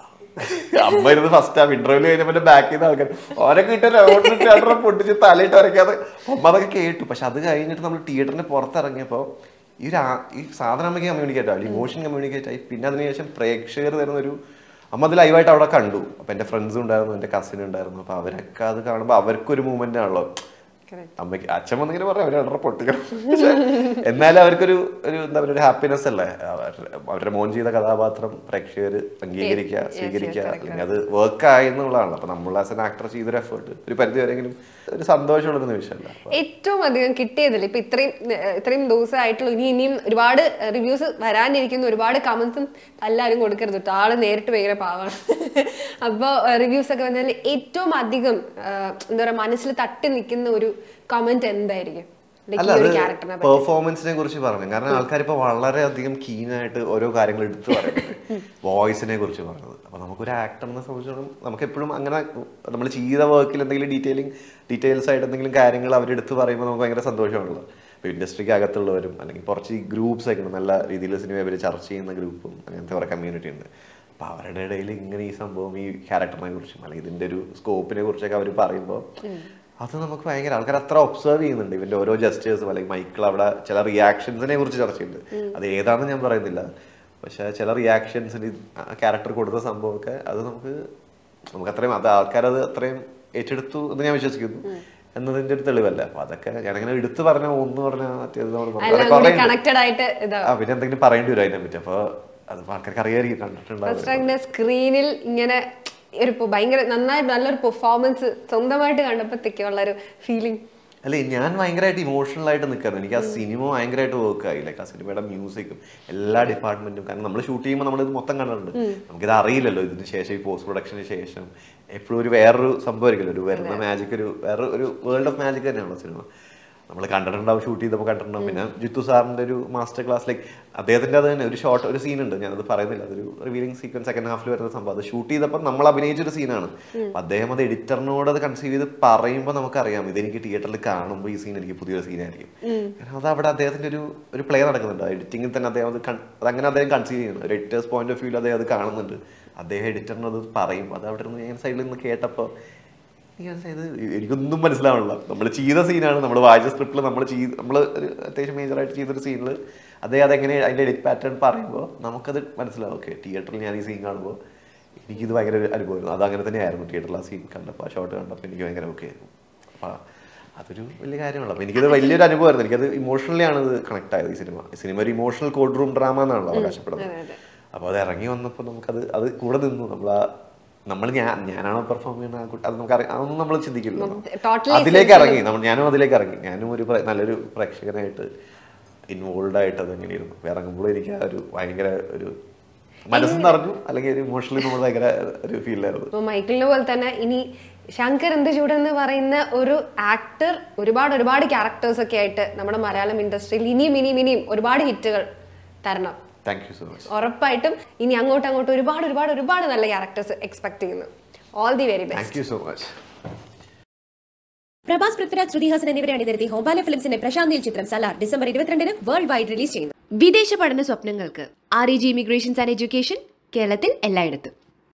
S4: അമ്മ ഇരുന്ന് ഫസ്റ്റ് ആ ഇന്റർവ്യൂ കഴിഞ്ഞപ്പോ ബാക്ക് ചെയ്ത ആൾക്കാർ ഓരൊക്കെ ഇട്ട് രണ്ടര പൊട്ടിച്ച് തലയിട്ട് വരയ്ക്കാതെ അമ്മ അതൊക്കെ കേട്ടു പക്ഷെ അത് കഴിഞ്ഞിട്ട് നമ്മൾ തിയേറ്ററിന് പുറത്തിറങ്ങിയപ്പോ ഈ ഒരു ആ- ഈ സാധനം അമ്മയ്ക്ക് കമ്മ്യൂണിക്കേറ്റ് ആയി ഇമോഷൻ കമ്മ്യൂണിക്കേറ്റ് ആയി പിന്നെ അതിനുശേഷം പ്രേക്ഷകർ തരുന്ന ഒരു അമ്മ അത് ലൈവായിട്ട് അവിടെ കണ്ടു അപ്പൊ എന്റെ ഫ്രണ്ട്സും ഉണ്ടായിരുന്നു എന്റെ കസിൻ ഉണ്ടായിരുന്നു അപ്പൊ അവരൊക്കെ അത് കാണുമ്പോൾ അവർക്കൊരു മൂവ്മെന്റ് ആണല്ലോ അമ്മയ്ക്ക് അച്ഛൻ വന്നിങ്ങനെ പറയാം അവര് രണ്ടര പൊട്ടിക്കണം പക്ഷെ എന്നാലും അവർക്കൊരു ഒരു എന്താ പറയുക ഒരു ഹാപ്പിനെസ് അല്ലേ അവരുടെ അവരുടെ മോൻ ചെയ്ത കഥാപാത്രം പ്രേക്ഷകർ അംഗീകരിക്കുക
S3: yes,
S4: സ്വീകരിക്കുക
S3: correct,
S4: അല്ലെങ്കിൽ അത് വർക്ക് ആയി എന്നുള്ളതാണ് അപ്പൊ നമ്മൾ ആസ് എൻ ആക്ടർ ചെയ്തൊരു എഫേർട്ട് ഒരു പരിധി വരെയെങ്കിലും ഒരു സന്തോഷമുള്ള നിമിഷമല്ല അപ്പൊ
S3: ഏറ്റവും അധികം കിട്ടിയതിൽ ഇപ്പൊ ഇത്രയും ഏഹ്, ഇത്രയും ദിവസമായിട്ടുള്ള ഇനി ഇനിയും ഒരുപാട് റിവ്യൂസ് വരാനിരിക്കുന്ന ഒരുപാട് കമന്റ്സും എല്ലാവരും കൊടുക്കരുത് കേട്ടോ ആള് നേരിട്ട് ഭയങ്കര പാവാണ് അപ്പോൾ റിവ്യൂസ് ഒക്കെ വന്നതിൽ ഏറ്റവും അധികം ഏഹ്, എന്താ പറയാ മനസ്സിൽ തട്ടി നിൽക്കുന്ന ഒരു കമന്റ് എന്തായിരിക്കും Like
S4: അല്ല
S3: ഈ ഒരു
S4: അത്
S3: ക്യാരക്ടറിനെ
S4: പെർഫോമൻസിനെ കുറിച്ച് പറഞ്ഞു കാരണം ആൾക്കാർ ഇപ്പൊ വളരെയധികം കീനായിട്ട് ഓരോ കാര്യങ്ങൾ എടുത്തു പറയുന്നുണ്ട് വോയിസിനെ കുറിച്ച് പറഞ്ഞത് അപ്പൊ നമുക്കൊരു ആക്ടറിനെ സംബന്ധിച്ചിടത്തോളം നമുക്ക് എപ്പോഴും അങ്ങനെ നമ്മൾ ചെയ്ത വർക്കിൽ എന്തെങ്കിലും ഡീറ്റെയിലിംഗ് ഡീറ്റെയിൽസ് ആയിട്ട് എന്തെങ്കിലും കാര്യങ്ങൾ അവരെടുത്ത് പറയുമ്പോൾ നമുക്ക് ഭയങ്കര സന്തോഷമാണല്ലോ ഇപ്പൊ ഇൻഡസ്ട്രിക്ക് അകത്തുള്ളവരും അല്ലെങ്കിൽ കുറച്ച് ഗ്രൂപ്പ്സ് ഒക്കെ ഉണ്ട് നല്ല രീതിയിൽ സിനിമ ഇവർ ചർച്ച ചെയ്യുന്ന ഗ്രൂപ്പും അങ്ങനത്തെ കുറെ കമ്മ്യൂണിറ്റി ഉണ്ട് അപ്പൊ അവരുടെ ഇടയിൽ ഇങ്ങനെ ഈ സംഭവം ഈ ക്യാരക്ടറിനെ കുറിച്ചും അല്ലെങ്കിൽ ഇതിന്റെ ഒരു സ്കോപ്പിനെ കുറിച്ചൊക്കെ അവർ പറയുമ്പോൾ അത് നമുക്ക് ഭയങ്കര ആൾക്കാർ അത്ര ഒബ്സർവ് ചെയ്യുന്നുണ്ട് ഇവന്റെ ഓരോ ജസ്റ്റേഴ്സും അല്ലെങ്കിൽ മൈക്കിൾ അവിടെ ചില റിയാക്ഷൻസിനെ കുറിച്ച് ചർച്ചയുണ്ട് അത് ഏതാണെന്ന് ഞാൻ പറയുന്നില്ല പക്ഷെ ചില റിയാക്ഷൻസിന് ക്യാരക്ടർ കൊടുത്ത സംഭവമൊക്കെ അത് നമുക്ക് നമുക്ക് അത്രയും അത് ആൾക്കാരത് അത്രയും ഏറ്റെടുത്തു എന്ന് ഞാൻ വിശ്വസിക്കുന്നു എന്നതിന്റെ ഒരു തെളിവല്ല അപ്പൊ അതൊക്കെ ഞാനങ്ങനെ എടുത്തു പറഞ്ഞ ഒന്ന് പറഞ്ഞ മറ്റേത് നമ്മൾ പറഞ്ഞു.
S3: എല്ലാം
S4: അതൊക്കെ
S3: കൂടി
S4: കുറേ ഉണ്ട്.
S3: കണക്റ്റഡ് ആയിട്ട് ഇതാ
S4: ആ പിന്നെ എന്തെങ്കിലും പറയേണ്ടി വരും അതിനെ പറ്റി അപ്പൊ അത് ആൾക്കാർക്ക് അറിയായിരിക്കും കണ്ടിട്ടുണ്ടാവും
S3: ഫസ്റ്റ് അങ്ങനെ സ്ക്രീനിൽ ഇങ്ങനെ ഒരു പൊ- ഭയങ്കര നന്നായി നല്ലൊരു പെർഫോമൻസ് സ്വന്തമായിട്ട് കണ്ടപ്പോഴത്തേക്കുള്ള ഒരു ഫീലിംഗ്
S4: അല്ലേ ഞാൻ ഭയങ്കരമായിട്ട് ഇമോഷണൽ ആയിട്ട് നിൽക്കുന്നു എനിക്ക് ആ സിനിമ ഭയങ്കരമായിട്ട് വർക്ക് ആയി ലൈക്ക് ആ സിനിമയുടെ മ്യൂസിക്കും എല്ലാ ഡിപ്പാർട്ട്മെന്റും കാരണം നമ്മൾ ഷൂട്ട് ചെയ്യുമ്പോൾ നമ്മൾ ഇത് മൊത്തം കണ്ടിട്ടുണ്ട് നമുക്കിത് അറിയില്ലല്ലോ ഇതിന് ശേഷം ഈ പോസ്റ്റ് പ്രൊഡക്ഷന് ശേഷം എപ്പോഴും ഒരു വേറൊരു സംഭവമായിരിക്കുമല്ലോ ഒരു വരുന്ന മാജിക് ഒരു വേറെ ഒരു വേൾഡ് ഓഫ് മാജിക് തന്നെയാണല്ലോ സിനിമ നമ്മൾ കണ്ടിട്ടുണ്ടാവും ഷൂട്ട് ചെയ്തപ്പോൾ കണ്ടിട്ടുണ്ടാവും പിന്നെ ജിത്തു സാറിന്റെ ഒരു മാസ്റ്റർ ക്ലാസ് ലൈക്ക് അദ്ദേഹത്തിന്റെ അത് തന്നെ ഒരു ഷോർട്ട് ഒരു സീൻ ഉണ്ട് ഞാനത് പറയുന്നില്ല അതൊരു റിവീലിംഗ് സീക്വൻസ് സെക്കൻഡ് ഹാഫിൽ വരുന്ന സംഭവം അത് ഷൂട്ട് ചെയ്തപ്പോൾ നമ്മൾ അഭിനയിച്ചൊരു സീനാണ് അദ്ദേഹം അത് എഡിറ്ററിനോട് അത് കൺസീവ് ചെയ്ത് പറയുമ്പോൾ നമുക്കറിയാം ഇതെനിക്ക് തിയേറ്ററിൽ കാണുമ്പോൾ ഈ സീൻ എനിക്ക് പുതിയൊരു സീനായിരിക്കും കാരണം അത് അവിടെ അദ്ദേഹത്തിന്റെ ഒരു ഒരു പ്ലേ നടക്കുന്നുണ്ട് എഡിറ്റിംഗിൽ തന്നെ അദ്ദേഹം അത് കൺ- അതങ്ങനെ അദ്ദേഹം കൺസീവ് ചെയ്യുന്നു ഒരു എഡിറ്റേഴ്സ് പോയിന്റ് ഓഫ് വ്യൂവിൽ അദ്ദേഹം അത് കാണുന്നുണ്ട് അദ്ദേഹം എഡിറ്ററിനോട് അത് പറയുമ്പോൾ അത് അവിടെ നിന്ന് ഞാൻ സൈഡിൽ നിന്ന് കേട്ടപ്പോൾ എനിക്ക് മനസ്സിലായത് എനിക്കൊന്നും മനസ്സിലാവണില്ല നമ്മൾ ചെയ്ത സീനാണ് നമ്മൾ വായിച്ച സ്ക്രിപ്റ്റിൽ നമ്മൾ ചെയ്ത് നമ്മൾ ഒരു അത്യാവശ്യം മേജറായിട്ട് ചെയ്തൊരു സീനിൽ അദ്ദേഹം അതെങ്ങനെ അതിൻ്റെ എഡിറ്റ് പാറ്റേൺ പറയുമ്പോൾ നമുക്കത് മനസ്സിലാവും ഓക്കെ തിയേറ്ററിൽ ഞാൻ ഈ സീൻ കാണുമ്പോൾ എനിക്കിത് ഭയങ്കര ഒരു അനുഭവമായിരുന്നു അത് അങ്ങനെ തന്നെയായിരുന്നു തിയേറ്ററിൽ ആ സീൻ കണ്ടപ്പോൾ ആ ഷോട്ട് കണ്ടപ്പോൾ എനിക്ക് ഭയങ്കര ഓക്കെ ആയിരുന്നു അപ്പോൾ അതൊരു വലിയ കാര്യമല്ല അപ്പോൾ എനിക്കത് വലിയൊരു അനുഭവമായിരുന്നു എനിക്കത് ഇമോഷണലി ആണ് ഇത് കണക്ട് ആയത് ഈ സിനിമ ഈ സിനിമ ഒരു ഇമോഷണൽ കോഡ് റൂം ഡ്രാമ എന്നാണല്ലോ അവകാശപ്പെടുന്നത് അപ്പോൾ അത് ഇറങ്ങി വന്നപ്പോൾ നമുക്കത് അത് കൂടെ നിന്നു നമ്മൾ ആ നമ്മൾ ഞാൻ ഞാനാണോ പെർഫോം ചെയ്യുന്ന ആ കുട്ടി അത് നമുക്ക് അറിയാം അതൊന്നും നമ്മൾ ചിന്തിക്കില്ല
S3: totally
S4: അതിലേക്ക് ഇറങ്ങി നമ്മൾ ഞാനും അതിലേക്ക് ഇറങ്ങി ഞാനും ഒരു പ്ര- നല്ലൊരു പ്രേക്ഷകനായിട്ട് ഇൻവോൾവ് ആയിട്ട് അത് എങ്ങനെയായിരുന്നു ഇറങ്ങുമ്പോൾ എനിക്ക് ആ ഒരു ഭയങ്കര ഒരു മനസ്സ് നിറഞ്ഞു അല്ലെങ്കിൽ ഒരു ഇമോഷണലി നമ്മൾ ഭയങ്കര ഒരു ഫീലായിരുന്നു
S3: ഇപ്പൊ മൈക്കിളിനെ പോലെ തന്നെ ഇനി ശങ്കർ എന്ത് ചൂടെന്ന് പറയുന്ന ഒരു ആക്ടർ ഒരുപാട് ഒരുപാട് ക്യാരക്ടേഴ്സ് ഒക്കെ ആയിട്ട് നമ്മുടെ മലയാളം ഇൻഡസ്ട്രിയിൽ ഇനിയും ഇനിയും ഇനിയും ഒരുപാട് ഹിറ്റുകൾ തരണം
S4: താങ്ക് യു സോ മച്ച്
S3: ഉറപ്പായിട്ടും ഇനി അങ്ങോട്ടും അങ്ങോട്ടും ഒരുപാട് ഒരുപാട് ഒരുപാട് നല്ല ക്യാരക്ടേഴ്സ് എക്സ്പെക്ട് ചെയ്യുന്നു all the very best
S4: thank you so much
S1: Prabhas Prithviraj Shruti Haasan എന്നിവരെ അണിനിരത്തി ഹോംബാല ഫിലിംസിന്റെ പ്രശാന്തിൽ ചിത്രം സലാർ ഡിസംബർ ഇരുപത്തിരണ്ടിന് വേൾഡ് വൈഡ് റിലീസ് ചെയ്യുന്നു
S2: വിദേശ പഠന സ്വപ്നങ്ങൾക്ക് R E G immigrations and education കേരളത്തിൽ എല്ലായിടത്തും